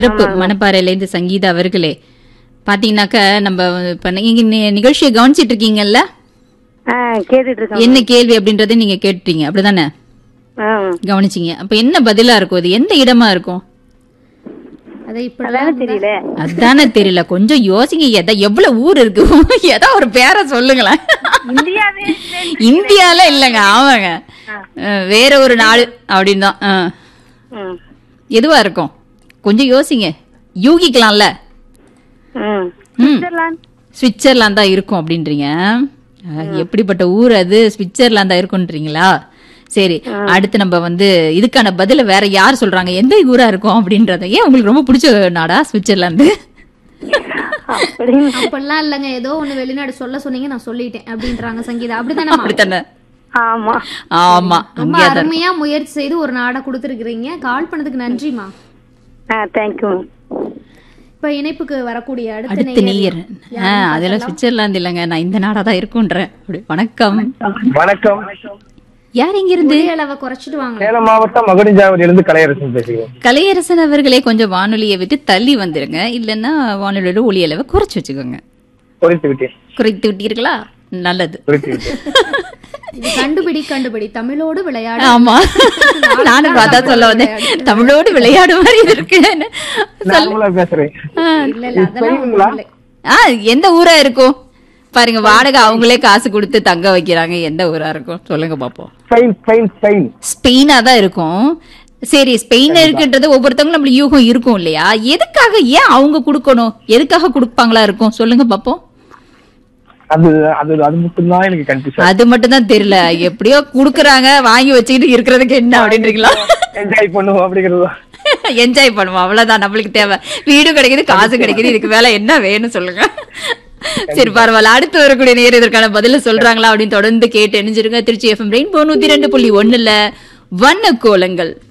சிறப்பு மணப்பாறையிலேருந்து சங்கீதா அவர்களே பாத்தீங்கன்னாக்க நம்ம இப்ப நீங்க நி- நிகழ்ச்சியை கவனிச்சிட்டு இருக்கீங்கல்ல ஆ கேட்டுட்டு இருக்கேன் என்ன கேள்வி அப்படின்றத நீங்க கேட்டீங்க அப்படிதானே ஆ கவனிச்சீங்க அப்ப என்ன பதிலா இருக்கும் இது எந்த இடமா இருக்கும் அதை இப்படி அதானே தெரியல அதானே தெரியல கொஞ்சம் யோசிங்க எதா எவ்வளவு ஊர் இருக்கு ஏதோ ஒரு பேரை சொல்லுங்களேன் இந்தியாவே இந்தியால இல்லைங்க ஆமாங்க அஹ், வேற ஒரு நாடு அப்படின்னு தான் அஹ். ம் எதுவா இருக்கும் கொஞ்சம் யோசிங்க யூகிக்கலாம்ல ம் ம் சுவிட்சர்லாந்து சுவிட்சர்லாந்து தான் இருக்கும் அப்படின்றீங்க அஹ், எப்படிப்பட்ட ஊர் அது சுவிட்சர்லாந்து தான் இருக்கும்ன்றீங்களா சரி அடுத்து நம்ம வந்து இதுக்கான பதில வேற யார் சொல்றாங்க எந்த ஊரா இருக்கும் அப்படின்றத ஏன் உங்களுக்கு ரொம்ப பிடிச்ச நாடா சுவிட்சர்லாந்து அப்படின்னு அப்படிலாம் இல்லைங்க ஏதோ ஒண்ணு வெளிநாடு சொல்ல சொன்னீங்க நான் சொல்லிட்டேன் அப்படின்றாங்க சங்கீதா அப்படித்தானே அப்படித்தானே ஆமா ஆமா ரொம்ப அங்கேயே தான் அருமையா முயற்சி செய்து ஒரு நாடை கொடுத்துருக்கீங்க கால் பண்ணதுக்கு நன்றிமா ஆ தேங்க்யூ இப்ப இணைப்புக்கு வரக்கூடிய அடுத்த அடுத்த நேயர் நேயர் ஆஹ் அதெல்லாம் சுவிட்சர்லாந்து இல்லைங்க நான் இந்த நாடா தான் இருக்குன்றேன் அப்படி வணக்கம் வணக்கம் யார் இங்க இருந்து ஒலி அளவை குறைச்சிட்டு வாங்க சேலம் மாவட்டம் மகுடிஞ்சாவடியிலிருந்து கலையரசன் பேசுகிறேன் கலையரசன் அவர்களே கொஞ்சம் வானொலியை விட்டு தள்ளி வந்துருங்க இல்லைன்னா வானொலியோட ஒலி அளவை குறைச்சு வச்சுக்கோங்க குறித்து விட்டேன் குறைத்து விட்டீர்களா நல்லது குறித்து விட்டேன் இது கண்டுபிடி கண்டுபிடி தமிழோடு விளையாடு ஆமா நானும் பார்த்தா சொல்ல வந்தேன் தமிழோடு விளையாடு மாதிரி இருக்கு நார்மலா பேசுறேன் இல்ல இல்ல அதெல்லாம் ஒண்ணும் இல்லை. ஆ எந்த ஊரா இருக்கும் பாருங்க வாடகை அவங்களே காசு கொடுத்து தங்க வைக்கிறாங்க எந்த ஊரா இருக்கும் சொல்லுங்க பாப்போம் ஸ்பெயின் ஸ்பெயின் ஸ்பெயின் ஸ்பெயினா தான் இருக்கும் சரி ஸ்பெயின் இருக்குன்றது ஒவ்வொருத்தவங்களும் நம்மளுக்கு யூகம் இருக்கும் இல்லையா எதுக்காக ஏன் அவங்க கொடுக்கணும் எதுக்காக கொடுப்பாங்களா இருக்கும் சொல்லுங்க பாப்போம் அது அது அது மட்டும்தான் எனக்கு கன்ஃபியூஷன் அது மட்டும் தான் தெரியல எப்படியோ குடுக்குறாங்க வாங்கி வச்சுக்கிட்டு இருக்கிறதுக்கு என்ன அப்படின்றீங்களா என்ஜாய் பண்ணுவோம் அப்படிங்கிறது தான். என்ஜாய் பண்ணுவோம் அவ்வளவுதான் நம்மளுக்கு தேவை வீடு கிடைக்குது காசு கிடைக்குது இதுக்கு மேல என்ன வேணும் சொல்லுங்க சரி பரவாயில்ல அடுத்து வரக்கூடிய நேரம் இதற்கான பதில சொல்றாங்களா அப்படின்னு தொடர்ந்து கேட்டு எணிஞ்சிருங்க திருச்சி எஃப்எம் ரெயின்போ நூத்தி ரெண்டு புள்ளி ஒண்ணுல வண்ண கோலங்கள்